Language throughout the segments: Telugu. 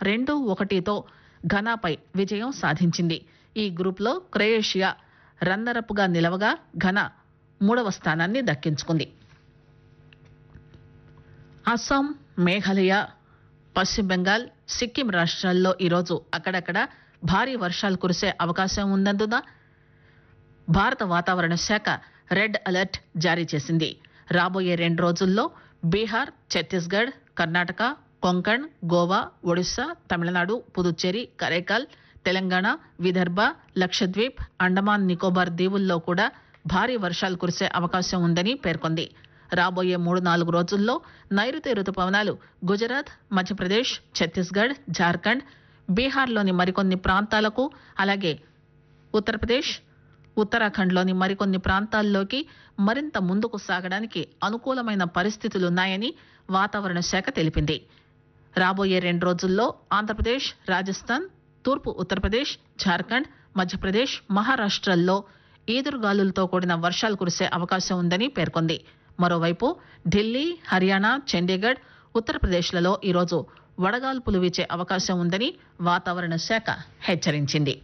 రెండు ఒకటితో ఘనాపై విజయం సాధించింది ఈ గ్రూప్లో క్రొయేషియా రన్నరప్గా నిలవగా ఘనా మూడవ స్థానాన్ని దక్కించుకుంది అస్సాం మేఘాలయ పశ్చిమ బెంగాల్ సిక్కిం రాష్ట్రాల్లో ఈరోజు అక్కడక్కడ భారీ వర్షాలు కురిసే అవకాశం ఉన్నందున భారత వాతావరణ శాఖ రెడ్ అలర్ట్ జారీ చేసింది రాబోయే రెండు రోజుల్లో బీహార్ ఛత్తీస్గఢ్ కర్ణాటక కొంకణ్ గోవా ఒడిశా తమిళనాడు పుదుచ్చేరి కరైకాల్ తెలంగాణ విదర్భ లక్షద్వీప్ అండమాన్ నికోబార్ దీవుల్లో కూడా భారీ వర్షాలు కురిసే అవకాశం ఉందని పేర్కొంది రాబోయే మూడు నాలుగు రోజుల్లో నైరుతి రుతుపవనాలు గుజరాత్ మధ్యప్రదేశ్ ఛత్తీస్గఢ్ జార్ఖండ్ బీహార్లోని మరికొన్ని ప్రాంతాలకు అలాగే ఉత్తరప్రదేశ్ ఉత్తరాఖండ్లోని మరికొన్ని ప్రాంతాల్లోకి మరింత ముందుకు సాగడానికి అనుకూలమైన పరిస్థితులున్నాయని వాతావరణ శాఖ తెలిపింది రాబోయే రెండు రోజుల్లో ఆంధ్రప్రదేశ్ రాజస్థాన్ తూర్పు ఉత్తరప్రదేశ్ జార్ఖండ్ మధ్యప్రదేశ్ మహారాష్ట్రల్లో ఈదురుగాలులతో కూడిన వర్షాలు కురిసే అవకాశం ఉందని పేర్కొంది మరోవైపు ఢిల్లీ హర్యానా చండీగఢ్ ఉత్తరప్రదేశ్లలో ఈరోజు వడగాల్పులు వీచే అవకాశం ఉందని వాతావరణ శాఖ హెచ్చరించింది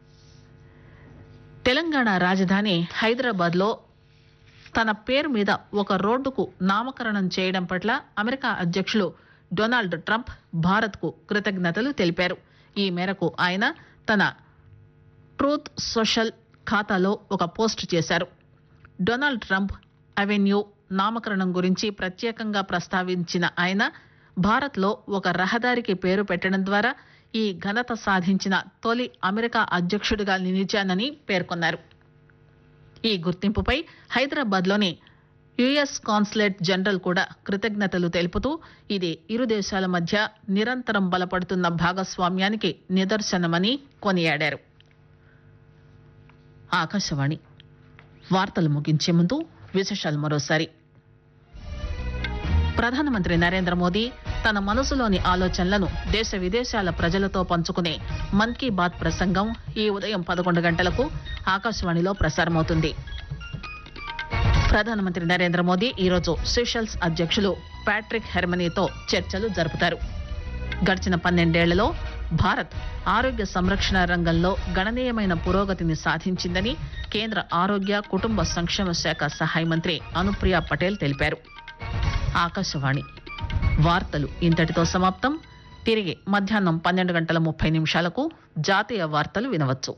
తెలంగాణ రాజధాని హైదరాబాద్ లో తన పేరు మీద ఒక రోడ్డుకు నామకరణం చేయడం పట్ల అమెరికా అధ్యక్షులు డొనాల్డ్ ట్రంప్ భారత్ కు కృతజ్ఞతలు తెలిపారు ఈ మేరకు ఆయన తన ట్రూత్ సోషల్ ఖాతాలో ఒక పోస్ట్ చేశారు డొనాల్డ్ ట్రంప్ అవెన్యూ నామకరణం గురించి ప్రత్యేకంగా ప్రస్తావించిన ఆయన భారత్లో ఒక రహదారికి పేరు పెట్టడం ద్వారా ఈ ఘనత సాధించిన తొలి అమెరికా అధ్యక్షుడిగా నిలిచానని పేర్కొన్నారు ఈ గుర్తింపుపై హైదరాబాద్లోని యుఎస్ కాన్సులేట్ జనరల్ కూడా కృతజ్ఞతలు తెలుపుతూ ఇది ఇరు దేశాల మధ్య నిరంతరం బలపడుతున్న భాగస్వామ్యానికి నిదర్శనమని కొనియాడారు ఆకాశవాణి వార్తలు ముగించే ముందు విశేషాలు మరోసారి ప్రధానమంత్రి నరేంద్ర మోదీ తన మనసులోని ఆలోచనలను దేశ విదేశాల ప్రజలతో పంచుకునే మన్ కీ బాత్ ప్రసంగం ఈ ఉదయం పదకొండు గంటలకు ఆకాశవాణిలో ప్రసారమవుతుంది ప్రధానమంత్రి నరేంద్ర మోదీ ఈరోజు సెషల్స్ అధ్యక్షులు ప్యాట్రిక్ హెర్మనీతో చర్చలు జరుపుతారు గడిచిన పన్నెండేళ్లలో భారత్ ఆరోగ్య సంరక్షణ రంగంలో గణనీయమైన పురోగతిని సాధించిందని కేంద్ర ఆరోగ్య కుటుంబ సంక్షేమ శాఖ సహాయ మంత్రి అనుప్రియ పటేల్ తెలిపారు ఆకాశవాణి వార్తలు ఇంతటితో సమాప్తం తిరిగి మధ్యాహ్నం పన్నెండు గంటల ముప్పై నిమిషాలకు జాతీయ వార్తలు వినవచ్చు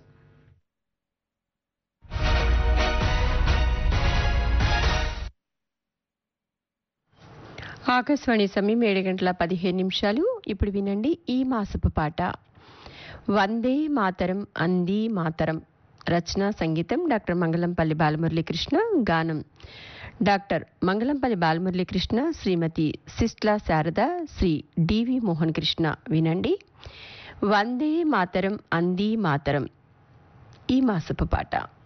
ఆకాశవాణి సమయం ఏడు గంటల పదిహేను నిమిషాలు ఇప్పుడు వినండి ఈ మాసపు పాట వందే మాతరం అంది మాతరం రచన సంగీతం డాక్టర్ మంగళంపల్లి బాలమురళీకృష్ణ గానం డాక్టర్ మంగళంపల్లి బాలమురళీకృష్ణ శ్రీమతి సిస్లా శారద శ్రీ డివి మోహన్ కృష్ణ వినండి వందే మాతరం అంది మాతరం ఈ మాసపు పాట